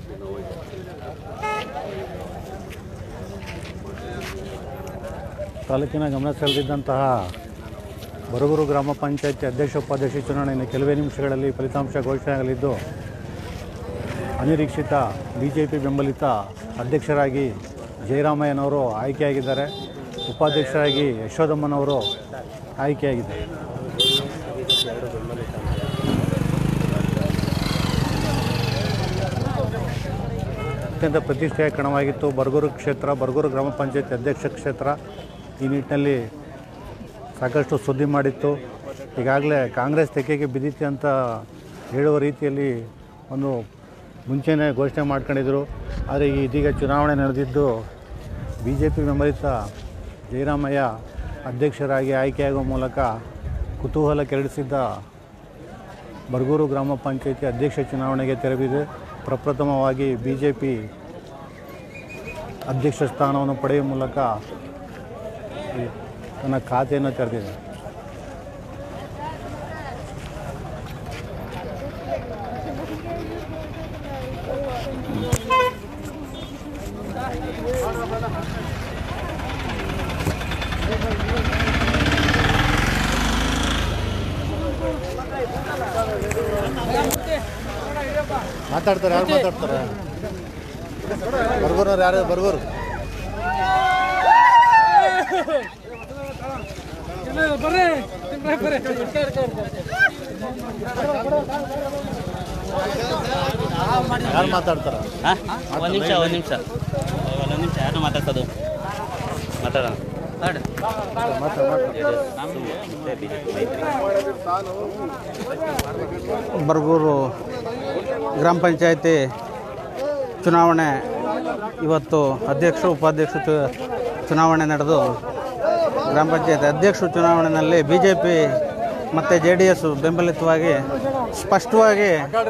ತಾಲೂಕಿನ ಗಮನ ಸೆಳೆದಿದ್ದಂತಹ ಬರಗೂರು ಗ್ರಾಮ ಪಂಚಾಯತಿ ಅಧ್ಯಕ್ಷ ಉಪಾಧ್ಯಕ್ಷ ಚುನಾವಣೆ ಇನ್ನು ಕೆಲವೇ ನಿಮಿಷಗಳಲ್ಲಿ ಫಲಿತಾಂಶ ಘೋಷಣೆಯಾಗಲಿದ್ದು ಅನಿರೀಕ್ಷಿತ ಬಿ ಜೆ ಪಿ ಬೆಂಬಲಿತ ಅಧ್ಯಕ್ಷರಾಗಿ ಜಯರಾಮಯ್ಯನವರು ಆಯ್ಕೆಯಾಗಿದ್ದಾರೆ ಉಪಾಧ್ಯಕ್ಷರಾಗಿ ಯಶೋದಮ್ಮನವರು ಆಯ್ಕೆಯಾಗಿದ್ದಾರೆ ಅತ್ಯಂತ ಪ್ರತಿಷ್ಠೆಯ ಕಣವಾಗಿತ್ತು ಬರಗೂರು ಕ್ಷೇತ್ರ ಬರಗೂರು ಗ್ರಾಮ ಪಂಚಾಯತಿ ಅಧ್ಯಕ್ಷ ಕ್ಷೇತ್ರ ಈ ನಿಟ್ಟಿನಲ್ಲಿ ಸಾಕಷ್ಟು ಸುದ್ದಿ ಮಾಡಿತ್ತು ಈಗಾಗಲೇ ಕಾಂಗ್ರೆಸ್ ತೆಕ್ಕೆಗೆ ಬಿದ್ದಿತ್ತು ಅಂತ ಹೇಳುವ ರೀತಿಯಲ್ಲಿ ಒಂದು ಮುಂಚೆನೇ ಘೋಷಣೆ ಮಾಡ್ಕೊಂಡಿದ್ರು ಆದರೆ ಇದೀಗ ಚುನಾವಣೆ ನಡೆದಿದ್ದು ಬಿ ಜೆ ಪಿ ಬೆಂಬಲಿತ ಜಯರಾಮಯ್ಯ ಅಧ್ಯಕ್ಷರಾಗಿ ಆಯ್ಕೆಯಾಗುವ ಮೂಲಕ ಕುತೂಹಲ ಕೆರಳಿಸಿದ್ದ ಬರಗೂರು ಗ್ರಾಮ ಪಂಚಾಯತಿ ಅಧ್ಯಕ್ಷ ಚುನಾವಣೆಗೆ ತೆರವಿದೆ ಪ್ರಪ್ರಥಮವಾಗಿ ಬಿ ಜೆ ಪಿ ಅಧ್ಯಕ್ಷ ಸ್ಥಾನವನ್ನು ಪಡೆಯುವ ಮೂಲಕ ಈ ತನ್ನ ಖಾತೆಯನ್ನು ತೆರೆದಿದೆ ಮಾತಾಡ್ತಾರೆ ಯಾರು ಮಾತಾಡ್ತಾರೆ ಬರ್ಗೋರು ಯಾರು ಬರ್ಗೋರು ಯಾರು ಮಾತಾಡ್ತಾರೆ ಒಂದು ನಿಮಿಷ ಒಂದು ನಿಮಿಷ ಒಂದು ನಿಮಿಷ ಯಾರು ಮಾತಾಡ್ಸೋದು ಮಾತಾಡೋಣ ಬರಗೂರು ಗ್ರಾಮ ಪಂಚಾಯತಿ ಚುನಾವಣೆ ಇವತ್ತು ಅಧ್ಯಕ್ಷ ಉಪಾಧ್ಯಕ್ಷ ಚು ಚುನಾವಣೆ ನಡೆದು ಗ್ರಾಮ ಪಂಚಾಯತ್ ಅಧ್ಯಕ್ಷ ಚುನಾವಣೆಯಲ್ಲಿ ಬಿ ಜೆ ಪಿ ಮತ್ತು ಜೆ ಡಿ ಎಸ್ ಬೆಂಬಲಿತವಾಗಿ ಸ್ಪಷ್ಟವಾಗಿ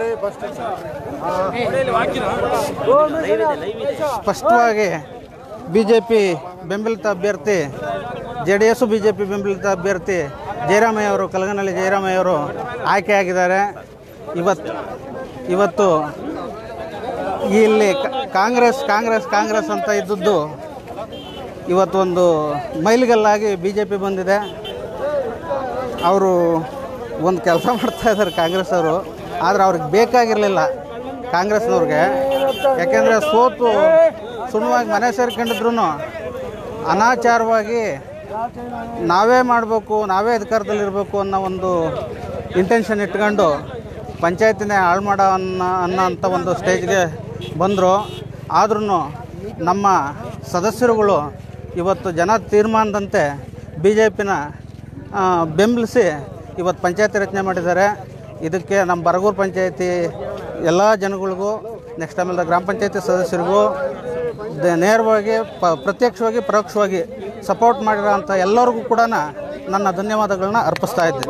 ಸ್ಪಷ್ಟವಾಗಿ ಬಿ ಜೆ ಪಿ ಬೆಂಬಲಿತ ಅಭ್ಯರ್ಥಿ J D S B J P ಬೆಂಬಲಿತ ಅಭ್ಯರ್ಥಿ ಜಯರಾಮಯ್ಯ ಅವರು ಕಲಗನಹಳ್ಳಿ ಜಯರಾಮಯ್ಯ ಅವರು ಆಯ್ಕೆಯಾಗಿದ್ದಾರೆ ಇವತ್ತು ಇವತ್ತು ಇಲ್ಲಿ ಕ- ಕಾಂಗ್ರೆಸ್ ಕಾಂಗ್ರೆಸ್ ಕಾಂಗ್ರೆಸ್ ಅಂತ ಇದ್ದದ್ದು ಇವತ್ತು ಒಂದು ಮೈಲಿಗಲ್ಲಾಗಿ ಬಿ ಜೆ ಪಿ ಬಂದಿದೆ ಅವರು ಒಂದು ಕೆಲಸ ಮಾಡ್ತಾ ಇದ್ದಾರೆ ಕಾಂಗ್ರೆಸ್ ಅವರು ಆದರೆ ಅವ್ರಿಗೆ ಬೇಕಾಗಿರಲಿಲ್ಲ ಕಾಂಗ್ರೆಸ್ನವ್ರಿಗೆ ಯಾಕೆಂದರೆ ಸೋತು ಸುಣ್ಣವಾಗಿ ಮನೆ ಸೇರ್ಕೊಂಡಿದ್ರು ಅನಾಚಾರವಾಗಿ ನಾವೇ ಮಾಡಬೇಕು ನಾವೇ ಅಧಿಕಾರದಲ್ಲಿರಬೇಕು ಅನ್ನೋ ಒಂದು ಇಂಟೆನ್ಷನ್ ಇಟ್ಕೊಂಡು ಪಂಚಾಯತಿನೇ ಹಾಳು ಮಾಡೋ ಅನ್ನೋ ಅನ್ನೋಂಥ ಒಂದು ಸ್ಟೇಜ್ಗೆ ಬಂದರು ಆದ್ರೂ ನಮ್ಮ ಸದಸ್ಯರುಗಳು ಇವತ್ತು ಜನ ತೀರ್ಮಾನದಂತೆ ಬಿ ಜೆ ಪಿನ ಬೆಂಬಲಿಸಿ ಇವತ್ತು ಪಂಚಾಯತಿ ರಚನೆ ಮಾಡಿದ್ದಾರೆ ಇದಕ್ಕೆ ನಮ್ಮ ಬರಗೂರು ಪಂಚಾಯತಿ ಎಲ್ಲ ಜನಗಳಿಗೂ ನೆಕ್ಸ್ಟ್ ಆಮೇಲೆ ಗ್ರಾಮ ಪಂಚಾಯತಿ ಸದಸ್ಯರಿಗೂ ದ- ನೇರವಾಗಿ ಪ ಪ್ರತ್ಯಕ್ಷವಾಗಿ ಪರೋಕ್ಷವಾಗಿ ಸಪೋರ್ಟ್ ಮಾಡಿರೋಂಥ ಎಲ್ಲರಿಗೂ ಕೂಡ ನನ್ನ ಧನ್ಯವಾದಗಳನ್ನ ಅರ್ಪಿಸ್ತಾ ಇದ್ದೀನಿ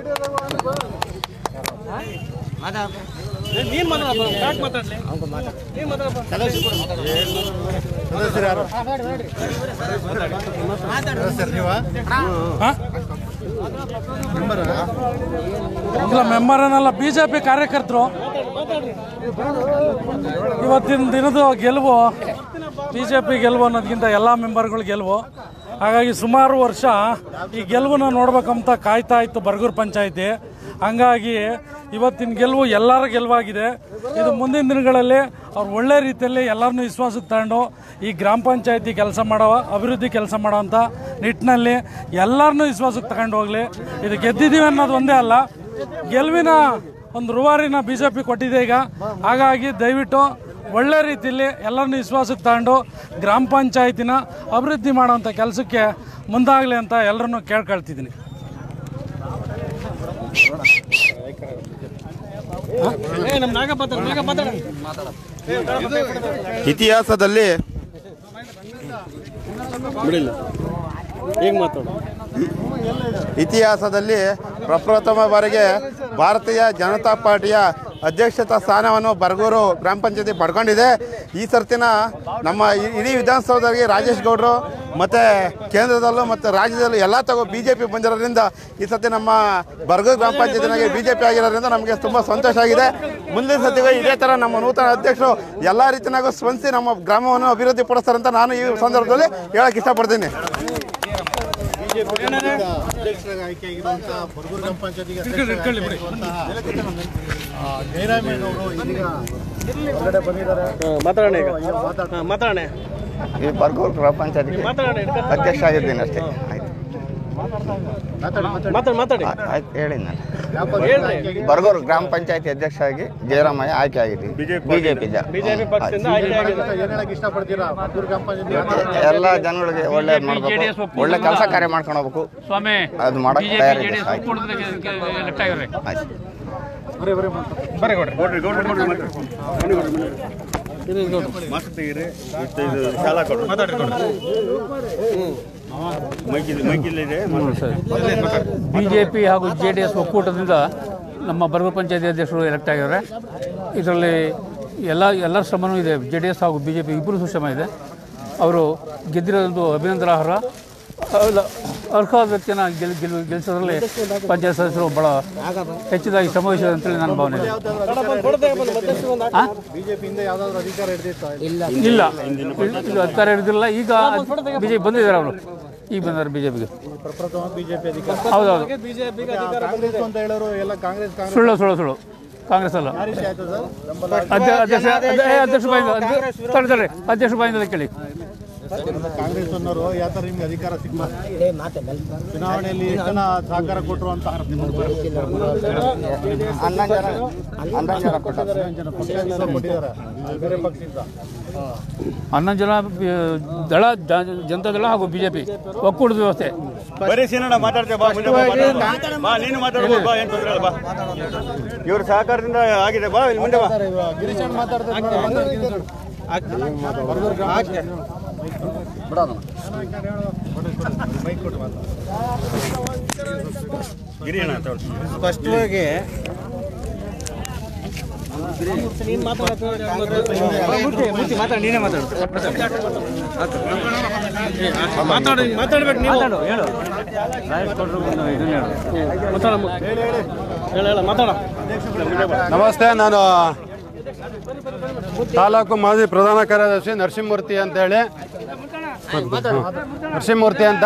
ಸದಸ್ಯರು ಯಾರು ಸದಸ್ಯರು ನೀವಾ ಇಲ್ಲ ಮೆಂಬರ್ ಏನಲ್ಲ ಬಿ ಜೆ ಪಿ ಕಾರ್ಯಕರ್ತರು ಇವತ್ತಿನ ದಿನದ ಗೆಲುವು ಬಿ ಜೆ ಪಿ ಗೆಲುವು ಅನ್ನೋದಕ್ಕಿಂತ ಎಲ್ಲ ಮೆಂಬರ್ಗಳ ಗೆಲುವು ಹಾಗಾಗಿ ಸುಮಾರು ವರ್ಷ ಈ ಗೆಲುವನ್ನ ನೋಡ್ಬೇಕಂತ ಕಾಯ್ತಾ ಇತ್ತು ಬರಗೂರು ಪಂಚಾಯತಿ ಹಂಗಾಗಿ ಇವತ್ತಿನ ಗೆಲುವು ಎಲ್ಲರ ಗೆಲುವಾಗಿದೆ ಇದು ಮುಂದಿನ ದಿನಗಳಲ್ಲಿ ಅವ್ರು ಒಳ್ಳೆ ರೀತಿಯಲ್ಲಿ ಎಲ್ಲರನ್ನೂ ವಿಶ್ವಾಸಕ್ಕೆ ತಗೊಂಡು ಈ ಗ್ರಾಮ ಪಂಚಾಯತಿ ಕೆಲಸ ಮಾಡೋ ಅಭಿವೃದ್ಧಿ ಕೆಲಸ ಮಾಡೋವಂಥ ನಿಟ್ಟಿನಲ್ಲಿ ಎಲ್ಲರನ್ನೂ ವಿಶ್ವಾಸಕ್ಕೆ ತಗೊಂಡು ಹೋಗಲಿ ಇದು ಗೆದ್ದಿದ್ದೀವಿ ಅನ್ನೋದು ಒಂದೇ ಅಲ್ಲ ಗೆಲುವಿನ ಒಂದು ರೂವಾರಿನ ಬಿ ಜೆ ಪಿ ಕೊಟ್ಟಿದೆ ಈಗ ಹಾಗಾಗಿ ದಯವಿಟ್ಟು ಒಳ್ಳೆ ರೀತಿಯಲ್ಲಿ ಎಲ್ಲರನ್ನೂ ವಿಶ್ವಾಸಕ್ಕೆ ತಗೊಂಡು ಗ್ರಾಮ ಪಂಚಾಯತಿನ ಅಭಿವೃದ್ಧಿ ಮಾಡೋವಂಥ ಕೆಲಸಕ್ಕೆ ಮುಂದಾಗಲಿ ಅಂತ ಎಲ್ಲರನ್ನೂ ಕೇಳ್ಕೊಳ್ತಿದ್ದೀನಿ ಇತಿಹಾಸದಲ್ಲಿ ಇತಿಹಾಸದಲ್ಲಿ ಪ್ರಪ್ರಥಮ ಬಾರಿಗೆ ಭಾರತೀಯ ಜನತಾ ಪಾರ್ಟಿಯ ಅಧ್ಯಕ್ಷತಾ ಸ್ಥಾನವನ್ನು ಬರಗೂರು ಗ್ರಾಮ ಪಂಚಾಯತಿ ಪಡ್ಕೊಂಡಿದೆ ಈ ಸರ್ತಿನ ನಮ್ಮ ಇ- ಇಡೀ ವಿಧಾನಸೌಧದಲ್ಲಿ ರಾಜೇಶ್ ಗೌಡರು ಮತ್ತು ಕೇಂದ್ರದಲ್ಲೂ ಮತ್ತು ರಾಜ್ಯದಲ್ಲೂ ಎಲ್ಲ ತಗೋ ಬಿ ಜೆ ಪಿ ಬಂದಿರೋದ್ರಿಂದ ಈ ಸರ್ತಿ ನಮ್ಮ ಬರಗೂರು ಗ್ರಾಮ ಪಂಚಾಯತಿನಾಗೆ ಬಿ ಜೆ ಪಿ ಆಗಿರೋದ್ರಿಂದ ನಮಗೆ ತುಂಬ ಸಂತೋಷ ಆಗಿದೆ ಮುಂದಿನ ಸತಿಗೂ ಇದೇ ಥರ ನಮ್ಮ ನೂತನ ಅಧ್ಯಕ್ಷರು ಎಲ್ಲ ರೀತಿಯಾಗೂ ಸ್ಪಂದಿಸಿ ನಮ್ಮ ಗ್ರಾಮವನ್ನು ಅಭಿವೃದ್ಧಿ ಪಡಿಸ್ತಾರೆ ಅಂತ ನಾನು ಈ ಸಂದರ್ಭದಲ್ಲಿ ಹೇಳಕ್ಕೆ ಇಷ್ಟಪಡ್ತೀನಿ ಅಧ್ಯಕ್ಷರಾಗಿ ಆಯ್ಕೆಯಾಗಿರುವಂಥ ಬರಗೂರು ಗ್ರಾಮ ಪಂಚಾಯತಿಗೆ ಜಯರಾಮಯ್ಯನವರು ಇದೀಗ ಹೊರಗಡೆ ಬಂದಿದ್ದಾರೆ ಈ ಬರ್ಗೂರು ಗ್ರಾಮ ಪಂಚಾಯತಿಗೆ ಅಧ್ಯಕ್ಷ ಆಗಿದ್ದೀನಿ ಅಷ್ಟೇ ಆಯ್ತು ಆ- ಆಯ್ತು ಹೇಳಿ ನಾನು ಬರ್ಗೂರು ಗ್ರಾಮ ಪಂಚಾಯತಿ ಅಧ್ಯಕ್ಷ ಆಗಿ ಜಯರಾಮಯ್ಯ ಆಯ್ಕೆ ಆಗಿದ್ದೀನಿ ಬಿಜೆಪಿ ಏನ್ ಹೇಳಕ್ ಇಷ್ಟಪಡ್ತೀರಾ ಬರಗೂರು ಗ್ರಾಮ ಪಂಚಾಯತಿ ಎಲ್ಲ ಜನಗಳಿಗೆ ಒಳ್ಳೆ ಮಾಡ್ಬೇಕು ಒಳ್ಳೆ ಕೆಲಸ ಕಾರ್ಯ ಮಾಡ್ಕೊಂಡು ಹೋಗ್ಬೇಕು ಸ್ವಾಮಿ ಅದು ಮಾಡಕ್ ತಯಾರಿದೆ ಆಯ್ತು ಲೆಟ್ಟಾಗಿರ್ರಿ ಆಯ್ತು ಬಿಜೆಪಿ ಹಾಗೂ ಜೆ ಡಿ ಎಸ್ ಒಕ್ಕೂಟದಿಂದ ನಮ್ಮ ಬರಗೂರು ಪಂಚಾಯತಿ ಅಧ್ಯಕ್ಷರು ಎಲೆಕ್ಟ್ ಆಗಿದ್ದಾರೆ ಇದರಲ್ಲಿ ಎಲ್ಲ ಎಲ್ಲರ ಶ್ರಮನೂ ಇದೆ ಜೆ ಡಿ ಎಸ್ ಹಾಗೂ ಬಿ ಜೆ ಪಿ ಇಬ್ಬರು ಶ್ರಮ ಇದೆ ಅವರು ಗೆದ್ದಿರೋದು ಅಭಿನಂದನಾರ್ಹ ಅಲ್ಲ, ಅರ್ಹವಾದ ವ್ಯಕ್ತಿಯನ್ನು ಗೆಲ್ ಗೆಲ್ ಗೆಲ್ಲಿಸೋದ್ರಲ್ಲಿ ಪಂಚಾಯತ್ ಸದಸ್ಯರು ಭಾಳ ಹೆಚ್ಚಿದಾಗಿ ಶ್ರಮವಹಿಸಿದೆ ಅಂತೇಳಿ ನನ್ನ ಭಾವನೆ ಇದೆ ಆ? ಬಿಜೆಪಿಯಿಂದ ಯಾವ್ದಾದ್ರು ಅಧಿಕಾರ ಹಿಡಿದಿತ್ತ ಇಲ್ಲ ಇದು ಅಧಿಕಾರ ಹಿಡಿದಿಲ್ಲ ಈಗ ಬಿ ಜೆ ಪಿ ಬಂದಿದ್ದಾರೆ ಅವರು ಈಗ ಬಂದಿದ್ದಾರೆ ಬಿ ಜೆ ಪಿಗೆ ಪ್ರಪ್ರಥಮ ಬಿಜೆಪಿ ಅಧಿಕಾರ ಹೌದೌದು ಕಾಂಗ್ರೆಸ್ ಅಂತ ಹೇಳೋರು ಎಲ್ಲ ಕಾಂಗ್ರೆಸ್ ಕಾಂಗ್ರೆಸ್ ಸುಳ್ಳು ಸುಳ್ಳು ಸುಳ್ಳು ಕಾಂಗ್ರೆಸ್ ಅಲ್ಲ ಯಾವ ರೀತಿ ಆಯ್ತು ಸರ್ ಬೆಂಬಲ ಅಧ್ಯ- ಅಧ್ಯಕ್ಷ ಅಧ್ಯ- ಏ, ಅಧ್ಯಕ್ಷ ಬಾಯಿಂದ ತಡೆ ತಡೆ ಅಧ್ಯಕ್ಷ ಬಾಯಿಂದ ಕೇಳಿ ಕಾಂಗ್ರೆಸ್ ಅನ್ನೋರು ಯಾವ ಥರ ನಿಮ್ಗೆ ಅಧಿಕಾರ ಸಿಗ್ಮ ಚುನಾವಣೆಯಲ್ಲಿ ಎಷ್ಟು ಜನ ಸಹಕಾರ ಕೊಟ್ಟರು ಅಂತ ಹನ್ನೊಂದು ಜನ ಹನ್ನೊಂದು ಜನ ಕೊಟ್ಟಾರೆ ಜನ ಪಕ್ಷದಿಂದ ಕೊಟ್ಟಿದ್ದಾರೆ ಬೇರೆ ಪಕ್ಷದಿಂದ ಹನ್ನೊಂದು ಜನ ಬಿ- ದಳ ಜ- ಜನತಾ ದಳ ಹಾಗೂ ಬಿಜೆಪಿ ಒಕ್ಕೂಟದ ವ್ಯವಸ್ಥೆ ಬರೀ ಸೀನಣ್ಣ ಮಾತಾಡ್ತೇವೆ ಬಾ ಮುಂದೆ ಬಾ, ಮಾತಾಡು. ಬಾ ನೀನು ಮಾತಾಡ್ಬೋದು ಬಾ ಏನು ತೊಂದರೆ ಇಲ್ಲ ಬಾ ಇವ್ರ ಸಹಕಾರದಿಂದ ಆಗಿದೆ ಬಾ ಇಲ್ಲಿ ಮುಂದೆ ಬಾ ಗಿರೀಶ್ ಅಣ್ಣ ಮಾತಾಡ್ತಾರೆ ಮೈಕ್ ಕೊಟ್ಟು ಮಾತಾಡ ಗಿರಿ ಅಣ್ಣ ತಗೊಳ್ಳಿ. ಸ್ಪಷ್ಟವಾಗಿ ನಮಸ್ತೆ ನಾನು ತಾಲೂಕು ಮಾಜಿ ಪ್ರಧಾನ ಕಾರ್ಯದರ್ಶಿ ನರಸಿಂಹಮೂರ್ತಿ ಅಂತೇಳಿ ನರಸಿಂಹಮೂರ್ತಿ ಅಂತ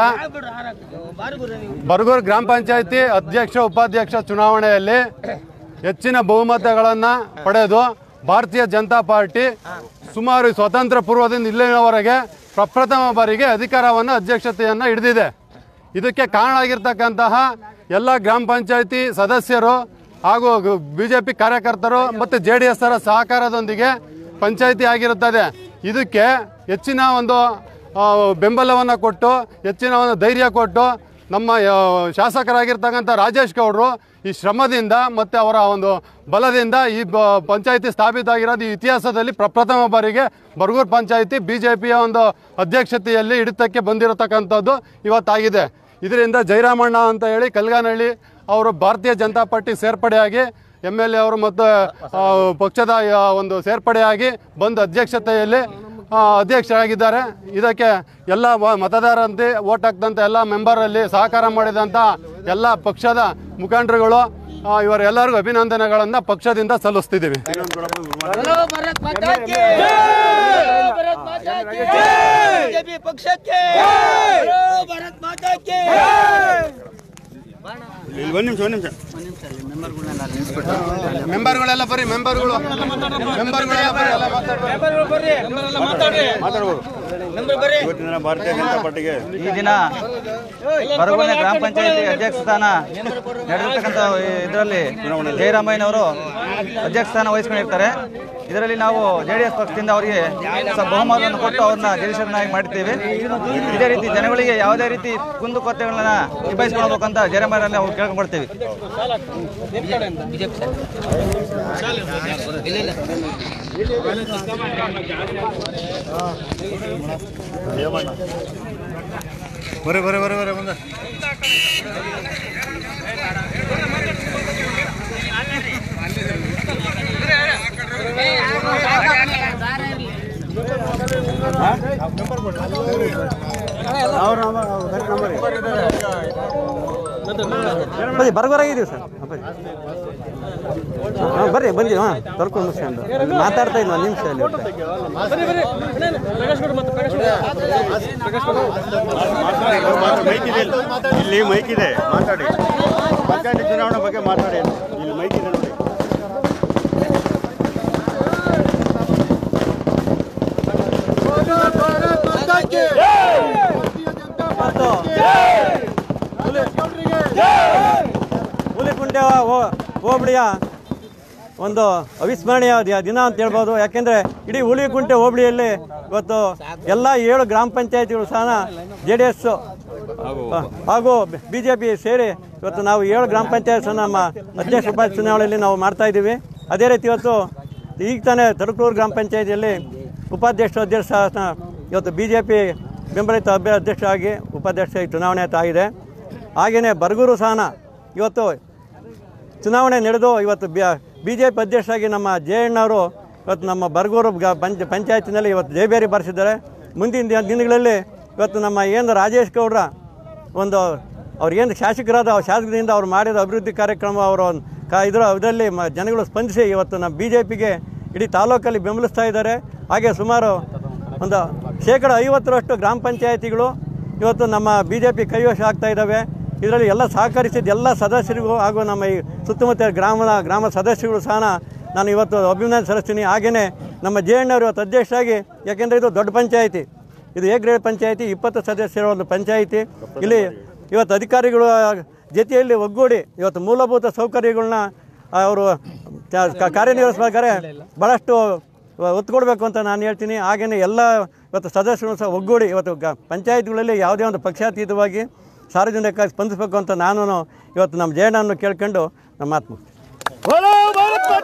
ಬರಗೂರು ಗ್ರಾಮ ಪಂಚಾಯತಿ ಅಧ್ಯಕ್ಷ ಉಪಾಧ್ಯಕ್ಷ ಚುನಾವಣೆಯಲ್ಲಿ ಹೆಚ್ಚಿನ ಬಹುಮತಗಳನ್ನು ಪಡೆದು ಭಾರತೀಯ ಜನತಾ ಪಾರ್ಟಿ ಸುಮಾರು ಸ್ವತಂತ್ರ ಪೂರ್ವದಿಂದ ಇಲ್ಲಿನವರೆಗೆ ಪ್ರಪ್ರಥಮ ಬಾರಿಗೆ ಅಧಿಕಾರವನ್ನು ಅಧ್ಯಕ್ಷತೆಯನ್ನು ಹಿಡಿದಿದೆ ಇದಕ್ಕೆ ಕಾರಣ ಆಗಿರ್ತಕ್ಕಂತಹ ಎಲ್ಲ ಗ್ರಾಮ ಪಂಚಾಯತಿ ಸದಸ್ಯರು ಹಾಗೂ ಬಿ ಜೆ ಪಿ ಕಾರ್ಯಕರ್ತರು ಮತ್ತು ಜೆ ಡಿ ಎಸ್ಸರ ಸಹಕಾರದೊಂದಿಗೆ ಪಂಚಾಯತಿ ಆಗಿರುತ್ತದೆ ಇದಕ್ಕೆ ಹೆಚ್ಚಿನ ಒಂದು ಬೆಂಬಲವನ್ನು ಕೊಟ್ಟು ಹೆಚ್ಚಿನ ಒಂದು ಧೈರ್ಯ ಕೊಟ್ಟು ನಮ್ಮ ಆ, ಶಾಸಕರಾಗಿರ್ತಕ್ಕಂಥ ರಾಜೇಶ್ ಗೌಡರು ಈ ಶ್ರಮದಿಂದ ಮತ್ತು ಅವರ ಒಂದು ಬಲದಿಂದ ಈ ಬ ಪಂಚಾಯತಿ ಸ್ಥಾಪಿತ ಆಗಿರೋದು ಈ ಇತಿಹಾಸದಲ್ಲಿ ಪ್ರಪ್ರಥಮ ಬಾರಿಗೆ ಬರಗೂರು ಪಂಚಾಯತಿ ಬಿ ಜೆ ಪಿಯ ಒಂದು ಅಧ್ಯಕ್ಷತೆಯಲ್ಲಿ ಹಿಡಿತಕ್ಕೆ ಬಂದಿರತಕ್ಕಂಥದ್ದು ಇವತ್ತಾಗಿದೆ ಇದರಿಂದ ಜಯರಾಮಣ್ಣ ಅಂತ ಹೇಳಿ ಕಲ್ಗಾನಹಳ್ಳಿ ಅವರು ಭಾರತೀಯ ಜನತಾ ಪಾರ್ಟಿ ಸೇರ್ಪಡೆಯಾಗಿ ಎಮ್ ಎಲ್ ಎ ಅವರು ಮತ್ತು ಆ, ಪಕ್ಷದ ಆ, ಒಂದು ಸೇರ್ಪಡೆಯಾಗಿ ಬಂದು ಅಧ್ಯಕ್ಷತೆಯಲ್ಲಿ ಆ, ಅಧ್ಯಕ್ಷರಾಗಿದ್ದಾರೆ ಇದಕ್ಕೆ ಎಲ್ಲ ವ- ಮತದಾರರಂತೆ ಓಟ್ ಹಾಕ್ದಂಥ ಎಲ್ಲ ಮೆಂಬರಲ್ಲಿ ಸಹಕಾರ ಮಾಡಿದಂಥ ಎಲ್ಲ ಪಕ್ಷದ ಮುಖಂಡರುಗಳು ಆ, ಇವರೆಲ್ಲರಿಗೂ ಅಭಿನಂದನೆಗಳನ್ನು ಪಕ್ಷದಿಂದ ಸಲ್ಲಿಸ್ತಿದ್ದೀವಿ ಇಲ್ಲಿ ಒಂದು ನಿಮಿಷ ಒಂದು ನಿಮಿಷ ಮೆಂಬರ್ಗಳೆಲ್ಲ ಬರ್ರಿ ಮೆಂಬರ್ಗಳು ಮೆಂಬರ್ಗಳೆಲ್ಲ ಬರ್ರಿ ಎಲ್ಲ ಮಾತಾಡ್ಬೋದು ಇವತ್ತಿನ ದಿನ ಭಾರತೀಯ ಜನತಾ ಪಾರ್ಟಿಗೆ ಈ ದಿನ ಬರಗುನೆ ಗ್ರಾಮ ಪಂಚಾಯತಿ ಅಧ್ಯಕ್ಷ ಸ್ಥಾನ ನಡೆದಿರ್ತಕ್ಕಂಥ ಇದರಲ್ಲಿ ಜಯರಾಮಯ್ಯನವರು ಅಧ್ಯಕ್ಷ ಸ್ಥಾನ ವಹಿಸ್ಕೊಂಡಿರ್ತಾರೆ ಇದರಲ್ಲಿ ನಾವು ಜೆ ಡಿ ಎಸ್ ಪಕ್ಷದಿಂದ ಅವರಿಗೆ ಸ- ಬಹುಮತವನ್ನು ಕೊಟ್ಟು ಅವ್ರನ್ನ ಜಯಶರನಾಗಿ ಮಾಡಿದ್ದೇವೆ ಇದೇ ರೀತಿ ಜನಗಳಿಗೆ ಯಾವುದೇ ರೀತಿ ಕುಂದುಕೊರತೆಗಳನ್ನ ನಿಭಾಯಿಸ್ಕೊಳ್ಬೇಕು ಅಂತ ಜಯರಾಮಯ್ಯರಲ್ಲಿ ನಾವು ಕೇಳ್ಕೊಂಡ್ಬರ್ತೀವಿ ಬರೀ ಬರೀ ಬರೀ ಬರೀ ಮುಂದೆ ಬನ್ನಿ ಬರಬರಾಗಿದ್ದೀವಿ ಸರ್ ಹಾಂ, ಬರ್ರಿ ಹಾಂ ಬರ್ರಿ ಬಂದಿ ಹಾಂ ತೊಳ್ಕೊಂಡು ಮುಗಿಸ್ಕೊಂಡು ಅಲ್ಲಿ ಮಾತಾಡ್ತಾ ಇದ್ವಿ ಒಂದು ನಿಮಿಷ ಅಲ್ಲಿ ಮೈಕ್ ಇದೆ ಇಲ್ಲಿ. ಇಲ್ಲಿ ಮೈಕ್ ಇದೆ ಮಾತಾಡಿ ಪಂಚಾಯತಿ ಚುನಾವಣೆ ಬಗ್ಗೆ ಮಾತಾಡಿ ಇಲ್ಲಿ ಮೈಕ್ ಇದೆ ನೋಡಿ ಮತ್ತು ಹುಲಿಕುಂಟೆ ಹೋಬಳಿಯ ಒಂದು ಅವಿಸ್ಮರಣೀಯ ದಿ- ದಿನ ಅಂತ ಹೇಳ್ಬೋದು ಯಾಕೆಂದರೆ ಇಡೀ ಹುಲಿಕುಂಟೆ ಹೋಬಳಿಯಲ್ಲಿ ಇವತ್ತು ಎಲ್ಲ ಏಳು ಗ್ರಾಮ ಪಂಚಾಯತಿಗಳು ಸಹ ಜೆ ಡಿ ಎಸ್ ಹಾಗೂ ಬಿ ಜೆ ಪಿ ಸೇರಿ ಇವತ್ತು ನಾವು ಏಳು ಗ್ರಾಮ ಪಂಚಾಯತ್ ನಮ್ಮ ಅಧ್ಯಕ್ಷ ಉಪಾಧ್ಯಕ್ಷ ಚುನಾವಣೆಯಲ್ಲಿ ನಾವು ಮಾಡ್ತಾ ಇದ್ದೀವಿ ಅದೇ ರೀತಿ ಇವತ್ತು ಈಗ ತಾನೇ ತಡಕೂರು ಗ್ರಾಮ ಪಂಚಾಯತಿಯಲ್ಲಿ ಉಪಾಧ್ಯಕ್ಷ ಅಧ್ಯಕ್ಷ ಸ್ಥಾನ ಇವತ್ತು ಬಿ ಜೆ ಪಿ ಬೆಂಬಲಿತ ಅಭ್ಯ ಅಧ್ಯಕ್ಷರಾಗಿ ಉಪಾಧ್ಯಕ್ಷ ಚುನಾವಣೆ ಆಗಿದೆ ಹಾಗೆಯೇ ಬರಗೂರು ಸಹನ ಇವತ್ತು ಚುನಾವಣೆ ನಡೆದು ಇವತ್ತು ಬಿ ಜೆ ಪಿ ಅಧ್ಯಕ್ಷರಾಗಿ ನಮ್ಮ ಜಯಣ್ಣವರು ಇವತ್ತು ನಮ್ಮ ಬರಗೂರು ಗ- ಪಂಚ ಪಂಚಾಯತಿನಲ್ಲಿ ಇವತ್ತು ಜಯಬೇರಿ ಬಾರಿಸಿದ್ದಾರೆ ಮುಂದಿನ ದಿನ- ದಿನಗಳಲ್ಲಿ ಇವತ್ತು ನಮ್ಮ ಏನು ರಾಜೇಶ್ ಗೌಡ್ರ ಒಂದು ಅವ್ರು ಏನು ಶಾಸಕರಾದ ಅವ್ರ ಶಾಸಕರಿಂದ ಅವ್ರು ಮಾಡಿದ ಅಭಿವೃದ್ಧಿ ಕಾರ್ಯಕ್ರಮ ಅವರ ಒಂದು ಕ ಇದರ ಇದರಲ್ಲಿ ಮ ಜನಗಳು ಸ್ಪಂದಿಸಿ ಇವತ್ತು ನಮ್ಮ ಬಿ ಜೆ ಪಿಗೆ ಇಡೀ ತಾಲೂಕಲ್ಲಿ ಬೆಂಬಲಿಸ್ತಾ ಇದ್ದಾರೆ ಹಾಗೆ ಸುಮಾರು ಒಂದು ಶೇಕಡ ಐವತ್ತರಷ್ಟು ಗ್ರಾಮ ಪಂಚಾಯತಿಗಳು ಇವತ್ತು ನಮ್ಮ ಬಿ ಜೆ ಪಿ ಕೈವಶ ಆಗ್ತಾ ಇದ್ದಾವೆ ಇದರಲ್ಲಿ ಎಲ್ಲ ಸಹಕರಿಸಿದ ಎಲ್ಲ ಸದಸ್ಯರಿಗೂ ಹಾಗೂ ನಮ್ಮ ಈ ಸುತ್ತಮುತ್ತ ಗ್ರಾಮದ ಗ್ರಾಮ ಸದಸ್ಯರು ಸಹ ನಾನು ಇವತ್ತು ಅಭಿನಂದನೆ ಸಲ್ಲಿಸ್ತೀನಿ ಹಾಗೆಯೇ ನಮ್ಮ ಜೆ ಎಣ್ಣವರು ಇವತ್ತು ಅಧ್ಯಕ್ಷರಾಗಿ ಯಾಕೆಂದರೆ ಇದು ದೊಡ್ಡ ಪಂಚಾಯಿತಿ ಇದು ಎ ಗ್ರೇಡ್ ಪಂಚಾಯಿತಿ ಇಪ್ಪತ್ತು ಸದಸ್ಯರ ಒಂದು ಪಂಚಾಯಿತಿ ಇಲ್ಲಿ ಇವತ್ತು ಅಧಿಕಾರಿಗಳು ಜೊತೆಯಲ್ಲಿ ಒಗ್ಗೂಡಿ ಇವತ್ತು ಮೂಲಭೂತ ಸೌಕರ್ಯಗಳನ್ನ ಅವರು ಕಾರ್ಯನಿರ್ವಹಿಸಬೇಕಾದ್ರೆ ಭಾಳಷ್ಟು ಒತ್ತು ಕೊಡಬೇಕು ಅಂತ ನಾನು ಹೇಳ್ತೀನಿ ಹಾಗೆಯೇ ಎಲ್ಲ ಇವತ್ತು ಸದಸ್ಯರು ಸಹ ಒಗ್ಗೂಡಿ ಇವತ್ತು ಗ ಪಂಚಾಯತ್ಗಳಲ್ಲಿ ಯಾವುದೇ ಒಂದು ಪಕ್ಷಾತೀತವಾಗಿ ಸಾರ್ವಜನಿಕ ಸ್ಪಂದಿಸಬೇಕು ಅಂತ ನಾನು ಇವತ್ತು ನಮ್ಮ ಜಯಣ್ಣನ್ನು ಕೇಳ್ಕೊಂಡು ನಮ್ಮ ಮಾತು ಮುಗಿಸ್ತೀನಿ.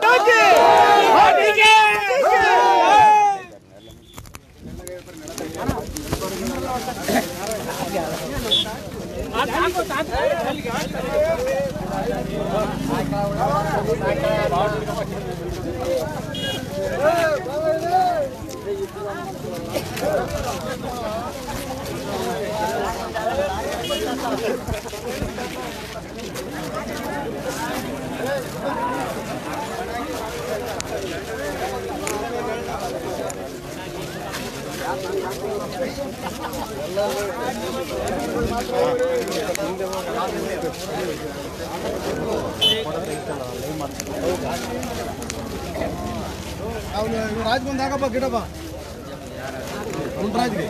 ರಾಜ್ ಬಂದಾಗಪ್ಪ ಗಿಡಪ್ಪ ರಾಜ್ಗೆ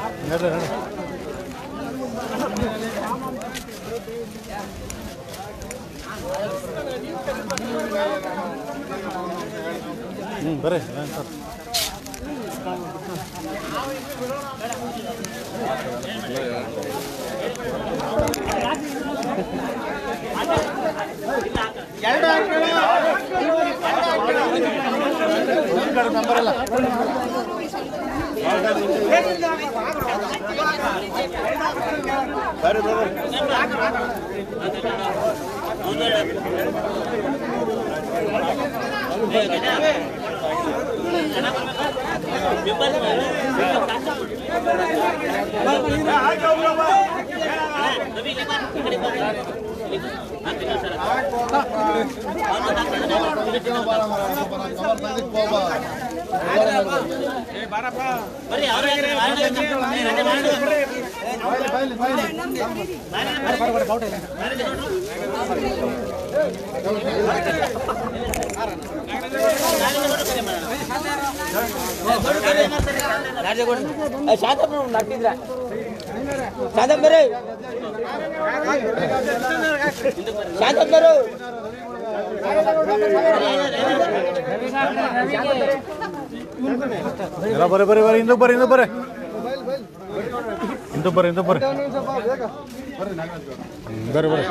ಹ್ಞೂ ಬರ್ರಿ ಏನು ಸರ್ ಎಲ್ಲ ಬರ್ರಿ ಬರ್ರಿ ಬರ್ರಿ ಹಿಂದಕ್ಕೆ ಬರ್ರಿ ಹಿಂದಕ್ಕೆ ಬರ್ರಿ ಹಿಂದಕ್ಕೆ ಬರ್ರಿ ಹಿಂದಕ್ಕೆ ಬರ್ರಿ ಹ್ಮ್, ಬರ್ರಿ ಬರ್ರಿ